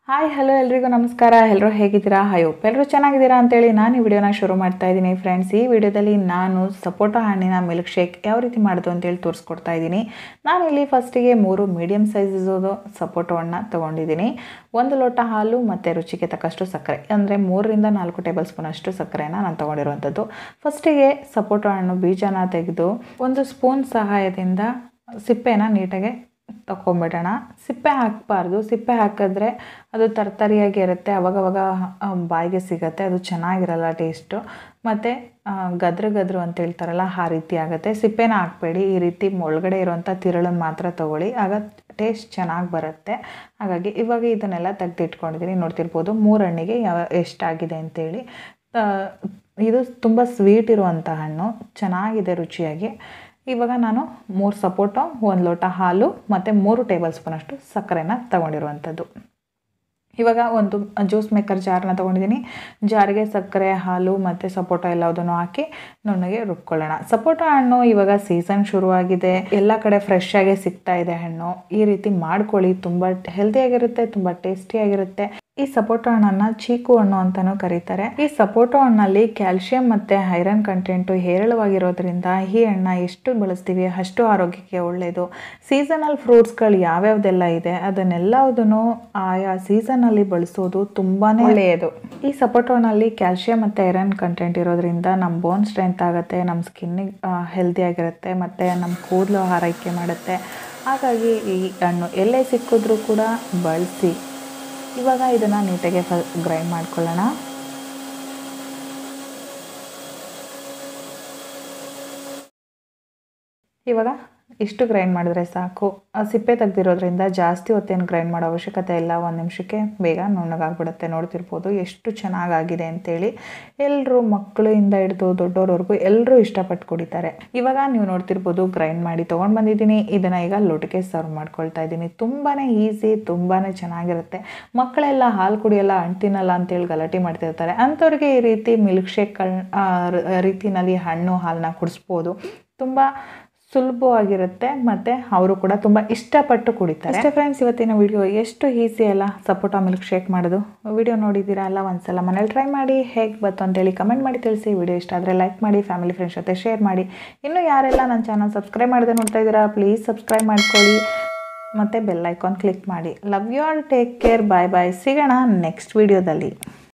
hi hello ಎಲ್ರಿಗೂ ನಮಸ್ಕಾರ ಎಲ್ಲರೂ ಹೇಗಿದ್ದೀರಾ ಹೋಪ್ ಎಲ್ಲರೂ ಚೆನ್ನಾಗಿದ್ದೀರಾ ಅಂತೇಳಿ ನಾನು ಈ ವಿಡಿಯೋನ ಶುರು ಮಾಡ್ತಾ ಇದ್ದೀನಿ ಫ್ರೆಂಡ್ಸ್ ಈ ವಿಡಿಯೋದಲ್ಲಿ ನಾನು ಸಪೋಟ ಹಣ್ಣಿನ ಮಿಲ್ಕ್ ಶೇಕ್ ಯಾವ ರೀತಿ ಮಾಡೋದು ಅಂತೇಳಿ ತೋರಿಸ್ಕೊಡ್ತಾ ಇದ್ದೀನಿ ನಾನು ಇಲ್ಲಿ ಫಸ್ಟಿಗೆ ಮೂರು ಮೀಡಿಯಮ್ ಸೈಜದು ಸಪೋಟೋ ಹಣ್ಣು ತೊಗೊಂಡಿದ್ದೀನಿ ಒಂದು ಲೋಟ ಹಾಲು ಮತ್ತು ರುಚಿಗೆ ತಕ್ಕಷ್ಟು ಸಕ್ಕರೆ ಅಂದರೆ ಮೂರರಿಂದ ನಾಲ್ಕು ಟೇಬಲ್ ಸ್ಪೂನ್ ಅಷ್ಟು ಸಕ್ಕರೆನ ನಾನು ತೊಗೊಂಡಿರುವಂಥದ್ದು ಫಸ್ಟಿಗೆ ಸಪೋಟೋ ಹಣ್ಣು ಬೀಜನ ತೆಗೆದು ಒಂದು ಸ್ಪೂನ್ ಸಹಾಯದಿಂದ ಸಿಪ್ಪೆನ ನೀಟಾಗಿ ತಗೊಂಬಿಡೋಣ ಸಿಪ್ಪೆ ಹಾಕಬಾರ್ದು ಸಿಪ್ಪೆ ಹಾಕಿದ್ರೆ ಅದು ತರ್ತರಿಯಾಗಿ ಇರುತ್ತೆ ಅವಾಗವಾಗ ಆ, ಬಾಯಿಗೆ ಸಿಗತ್ತೆ ಅದು ಚೆನ್ನಾಗಿರಲ್ಲ ಟೇಸ್ಟು ಮತ್ತು ಗದ್ರ ಗದ್ರು ಅಂತ ಹೇಳ್ತಾರಲ್ಲ ಆ ರೀತಿ ಆಗುತ್ತೆ ಸಿಪ್ಪೆನ ಹಾಕಬೇಡಿ ಈ ರೀತಿ ಒಳಗಡೆ ಇರುವಂಥ ತಿರುಳನ್ನು ಮಾತ್ರ ತೊಗೊಳ್ಳಿ ಆಗ ಟೇಸ್ಟ್ ಚೆನ್ನಾಗಿ ಬರುತ್ತೆ ಹಾಗಾಗಿ ಇವಾಗ ಇದನ್ನೆಲ್ಲ ತೆಗೆದಿಟ್ಕೊಂಡಿದ್ದೀನಿ ನೋಡ್ತಿರ್ಬೋದು ಮೂರು ಹಣ್ಣಿಗೆ ಯಾವ ಎಷ್ಟಾಗಿದೆ ಅಂತೇಳಿ ಆ, ಇದು ತುಂಬ ಸ್ವೀಟ್ ಇರುವಂಥ ಹಣ್ಣು ಚೆನ್ನಾಗಿದೆ ರುಚಿಯಾಗಿ ಇವಾಗ ನಾನು ಮೂರು ಸಪೋಟೊ ಒಂದು ಲೋಟ ಹಾಲು ಮತ್ತು ಮೂರು ಟೇಬಲ್ ಸ್ಪೂನಷ್ಟು ಸಕ್ಕರೆನ ತಗೊಂಡಿರುವಂಥದ್ದು ಇವಾಗ ಒಂದು ಜ್ಯೂಸ್ ಮೇಕರ್ ಜಾರನ್ನ ತೊಗೊಂಡಿದ್ದೀನಿ ಜಾರಿಗೆ ಸಕ್ಕರೆ ಹಾಲು ಮತ್ತು ಸಪೋಟ ಎಲ್ಲದನ್ನು ಹಾಕಿ ನುಣ್ಣಗೆ ರುಬ್ಕೊಳ್ಳೋಣ ಸಪೋಟ ಹಣ್ಣು ಇವಾಗ ಸೀಸನ್ ಶುರುವಾಗಿದೆ ಎಲ್ಲ ಕಡೆ ಫ್ರೆಶ್ ಆಗಿ ಸಿಗ್ತಾ ಇದೆ ಹಣ್ಣು ಈ ರೀತಿ ಮಾಡ್ಕೊಳ್ಳಿ ತುಂಬ ಹೆಲ್ದಿಯಾಗಿರುತ್ತೆ ತುಂಬ ಟೇಸ್ಟಿಯಾಗಿರುತ್ತೆ ಈ ಸಪೋಟೊ ಹಣ್ಣನ್ನು ಚೀಕು ಹಣ್ಣು ಅಂತಲೂ ಕರೀತಾರೆ ಈ ಸಪೋಟೊ ಹಣ್ಣಲ್ಲಿ ಕ್ಯಾಲ್ಶಿಯಂ ಮತ್ತು ಐರನ್ ಕಂಟೆಂಟು ಹೇರಳವಾಗಿರೋದ್ರಿಂದ ಈ ಹಣ್ಣ ಎಷ್ಟು ಬಳಸ್ತೀವಿ ಅಷ್ಟು ಆರೋಗ್ಯಕ್ಕೆ ಒಳ್ಳೆಯದು ಸೀಸನಲ್ ಫ್ರೂಟ್ಸ್ಗಳು ಯಾವ್ಯಾವ್ದೆಲ್ಲ ಇದೆ ಅದನ್ನೆಲ್ಲದನ್ನು ಆಯಾ ಸೀಸನಲ್ಲಿ ಬಳಸೋದು ತುಂಬಾ ಒಳ್ಳೆಯದು ಈ ಸಪೋಟೊ ಹಣ್ಣಲ್ಲಿ ಕ್ಯಾಲ್ಶಿಯಂ ಮತ್ತು ಐರನ್ ಕಂಟೆಂಟ್ ಇರೋದ್ರಿಂದ ನಮ್ಮ ಬೋನ್ ಸ್ಟ್ರೆಂತ್ ಆಗುತ್ತೆ ನಮ್ಮ ಸ್ಕಿನ್ನಿಗೆ ಹೆಲ್ದಿಯಾಗಿರುತ್ತೆ ಮತ್ತು ನಮ್ಮ ಕೂದಲು ಆರೈಕೆ ಮಾಡುತ್ತೆ ಹಾಗಾಗಿ ಈ ಹಣ್ಣು ಎಲ್ಲೇ ಸಿಕ್ಕಿದ್ರೂ ಕೂಡ ಬಳಸಿ ಇವಾಗ ಇದನ್ನು ನೀಟಾಗಿ ಫ ಗ್ರೈಂಡ್ ಮಾಡ್ಕೊಳ್ಳೋಣ ಇವಾಗ ಇಷ್ಟು ಗ್ರೈಂಡ್ ಮಾಡಿದ್ರೆ ಸಾಕು ಆ ಸಿಪ್ಪೆ ತೆಗ್ದಿರೋದ್ರಿಂದ ಜಾಸ್ತಿ ಹೊತ್ತೇನು ಗ್ರೈಂಡ್ ಮಾಡೋ ಅವಶ್ಯಕತೆ ಇಲ್ಲ ಒಂದು ನಿಮಿಷಕ್ಕೆ ಬೇಗ ನುಣ್ಣಗಾಗ್ಬಿಡುತ್ತೆ ನೋಡ್ತಿರ್ಬೋದು ಎಷ್ಟು ಚೆನ್ನಾಗಾಗಿದೆ ಅಂತೇಳಿ ಎಲ್ಲರೂ ಮಕ್ಕಳಿಂದ ಹಿಡಿದು ದೊಡ್ಡೋರವರೆಗೂ ಎಲ್ಲರೂ ಇಷ್ಟಪಟ್ಟು ಕುಡಿತಾರೆ ಇವಾಗ ನೀವು ನೋಡ್ತಿರ್ಬೋದು ಗ್ರೈಂಡ್ ಮಾಡಿ ತೊಗೊಂಡು ಬಂದಿದ್ದೀನಿ ಇದನ್ನು ಈಗ ಲೋಟಕ್ಕೆ ಸರ್ವ್ ಮಾಡ್ಕೊಳ್ತಾ ಇದ್ದೀನಿ ತುಂಬಾ ಈಸಿ ತುಂಬಾ ಚೆನ್ನಾಗಿರುತ್ತೆ ಮಕ್ಕಳೆಲ್ಲ ಹಾಲು ಕುಡಿಯಲ್ಲ ಅಂಟಿನಲ್ಲ ಅಂತೇಳಿ ಗಲಾಟೆ ಮಾಡ್ತಿರ್ತಾರೆ ಅಂಥವ್ರಿಗೆ ಈ ರೀತಿ ಮಿಲ್ಕ್ ಶೇಕ್ಗಳ ರೀತಿನಲ್ಲಿ ಹಣ್ಣು ಹಾಲನ್ನ ಕುಡಿಸ್ಬೋದು ತುಂಬ ಸುಲಭವಾಗಿರುತ್ತೆ ಮತ್ತು ಅವರು ಕೂಡ ತುಂಬ ಇಷ್ಟಪಟ್ಟು ಕುಡಿತಾರೆ ಅಷ್ಟೇ ಫ್ರೆಂಡ್ಸ್ ಇವತ್ತಿನ ವಿಡಿಯೋ ಎಷ್ಟು ಈಸಿ ಅಲ್ಲ ಸಪೋಟ ಮಿಲ್ಕ್ ಶೇಕ್ ಮಾಡೋದು ವಿಡಿಯೋ ನೋಡಿದ್ದೀರಾ ಅಲ್ಲ ಒಂದ್ಸಲ ಮನೇಲಿ ಟ್ರೈ ಮಾಡಿ ಹೇಗೆ ಬಂತು ಅಂತೇಳಿ ಕಮೆಂಟ್ ಮಾಡಿ ತಿಳಿಸಿ ವಿಡಿಯೋ ಇಷ್ಟ ಆದರೆ ಲೈಕ್ ಮಾಡಿ ಫ್ಯಾಮಿಲಿ ಫ್ರೆಂಡ್ಸ್ ಜೊತೆ ಶೇರ್ ಮಾಡಿ ಇನ್ನೂ ಯಾರೆಲ್ಲ ನನ್ನ ಚಾನಲ್ ಸಬ್ಸ್ಕ್ರೈಬ್ ಮಾಡದೆ ನೋಡ್ತಾ ಇದ್ದೀರಾ ಪ್ಲೀಸ್ ಸಬ್ಸ್ಕ್ರೈಬ್ ಮಾಡ್ಕೊಳ್ಳಿ ಮತ್ತು ಬೆಲ್ ಐಕಾನ್ ಕ್ಲಿಕ್ ಮಾಡಿ love you all take care bye bye ಸಿಗೋಣ ನೆಕ್ಸ್ಟ್ ವಿಡಿಯೋದಲ್ಲಿ